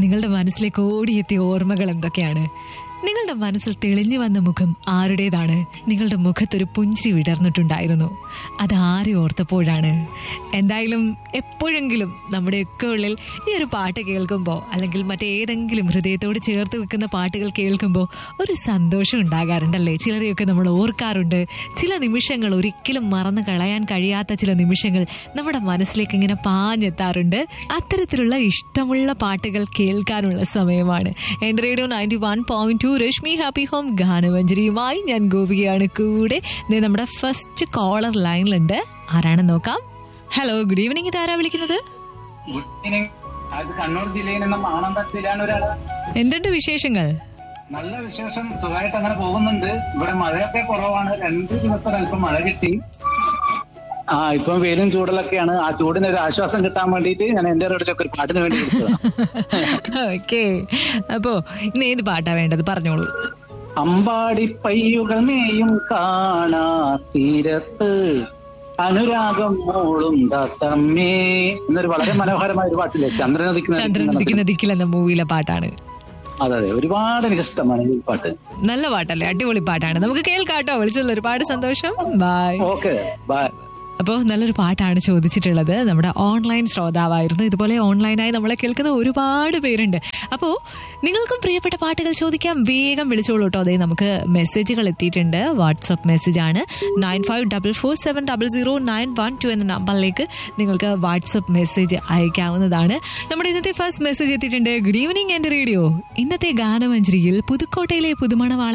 നിങ്ങളുടെ മനസ്സിലേക്ക് ഓടിയെത്തിയ ഓർമ്മകൾ എന്തൊക്കെയാണ് നിങ്ങളുടെ മനസ്സിൽ തെളിഞ്ഞു വന്ന മുഖം ആരുടേതാണ് നിങ്ങളുടെ മുഖത്തൊരു പുഞ്ചിരി വിടർന്നിട്ടുണ്ടായിരുന്നു അത് ആരെ ഓർത്തപ്പോഴാണ് എന്തായാലും എപ്പോഴെങ്കിലും നമ്മുടെയൊക്കെ ഉള്ളിൽ ഈ ഒരു പാട്ട് കേൾക്കുമ്പോൾ അല്ലെങ്കിൽ മറ്റേതെങ്കിലും ഹൃദയത്തോട് ചേർത്ത് വെക്കുന്ന പാട്ടുകൾ കേൾക്കുമ്പോൾ ഒരു സന്തോഷം ഉണ്ടാകാറുണ്ടല്ലേ ചിലരെയൊക്കെ നമ്മൾ ഓർക്കാറുണ്ട് ചില നിമിഷങ്ങൾ ഒരിക്കലും മറന്നു കളയാൻ കഴിയാത്ത ചില നിമിഷങ്ങൾ നമ്മുടെ മനസ്സിലേക്ക് ഇങ്ങനെ പാഞ്ഞെത്താറുണ്ട് അത്തരത്തിലുള്ള ഇഷ്ടമുള്ള പാട്ടുകൾ കേൾക്കാനുള്ള സമയമാണ് എന്റെ radio ninety one point two Rashmi happy home ഗാനമഞ്ജരിയുമായി ഞാൻ ഗോപികയാണ് കൂടെ ദേ നമ്മുടെ ഫസ്റ്റ് കോളർ ലൈനിലുണ്ട് ആരാണെന്ന് നോക്കാം ഹലോ ഗുഡ് ഈവനിങ് ഇതാരാ വിളിക്കുന്നത് ഗുഡ് ഈവനിങ് അത് കണ്ണൂർ ജില്ലയിൽ നിന്നും ആനന്ദത്തിലാണ് ഒരാള് എന്തുണ്ട് വിശേഷങ്ങൾ നല്ല വിശേഷം സുഖമായിട്ട് അങ്ങനെ പോകുന്നുണ്ട് ഇവിടെ മഴയൊക്കെ കുറവാണ് രണ്ട് ദിവസം അല്പം മഴ കിട്ടി ആ ഇപ്പം വെയിലും ചൂടലൊക്കെയാണ് ആ ചൂടിന് ഒരു ആശ്വാസം കിട്ടാൻ വേണ്ടിയിട്ട് ഞാൻ എന്റെ റേഡിയോക്ക് ഒരു പാട്ടിന് വേണ്ടി കൊടുത്തതാണ് ഓക്കെ അപ്പോ ഇന്ന് ഏത് പാട്ടാ വേണ്ടത് പറഞ്ഞോളൂ അമ്പാടി പയ്യുകൾ മേയും കാണാ തീരത്ത് അനുരാഗം മോളും തമ്മേ എന്നൊരു വളരെ മനോഹരമായ ഒരു പാട്ടില്ലേ ചന്ദ്രനദിക്കുന്ന ചന്ദ്രൻ ദിക്കുന്ന ദിക്കിൽ എന്ന മൂവിയിലെ പാട്ടാണ് അതെ അതെ ഒരുപാട് എനിക്ക് ഇഷ്ടമാണ് ഈ പാട്ട് നല്ല പാട്ടല്ലേ അടിപൊളി പാട്ടാണ് നമുക്ക് കേൾക്കാട്ടോ വിളിച്ചതിൽ ഒരുപാട് സന്തോഷം ബൈ ഓക്കെ ബൈ അപ്പോൾ നല്ലൊരു പാട്ടാണ് ചോദിച്ചിട്ടുള്ളത് നമ്മുടെ ഓൺലൈൻ ശ്രോതാവായിരുന്നു ഇതുപോലെ ഓൺലൈനായി നമ്മളെ കേൾക്കുന്ന ഒരുപാട് പേരുണ്ട് അപ്പോൾ നിങ്ങൾക്കും പ്രിയപ്പെട്ട പാട്ടുകൾ ചോദിക്കാം വേഗം വിളിച്ചോളൂ കേട്ടോ അതേ നമുക്ക് മെസ്സേജുകൾ എത്തിയിട്ടുണ്ട് വാട്സപ്പ് മെസ്സേജാണ് nine five double four seven double zero nine one two എന്ന നമ്പറിലേക്ക് നിങ്ങൾക്ക് വാട്സപ്പ് മെസ്സേജ് അയക്കാവുന്നതാണ് നമ്മുടെ ഇന്നത്തെ ഫസ്റ്റ് മെസ്സേജ് എത്തിയിട്ടുണ്ട് ഗുഡ് ഈവനിങ് എൻ്റെ റേഡിയോ ഇന്നത്തെ ഗാനമഞ്ജരിയിൽ പുതുക്കോട്ടയിലെ പുതുമണവാളൻ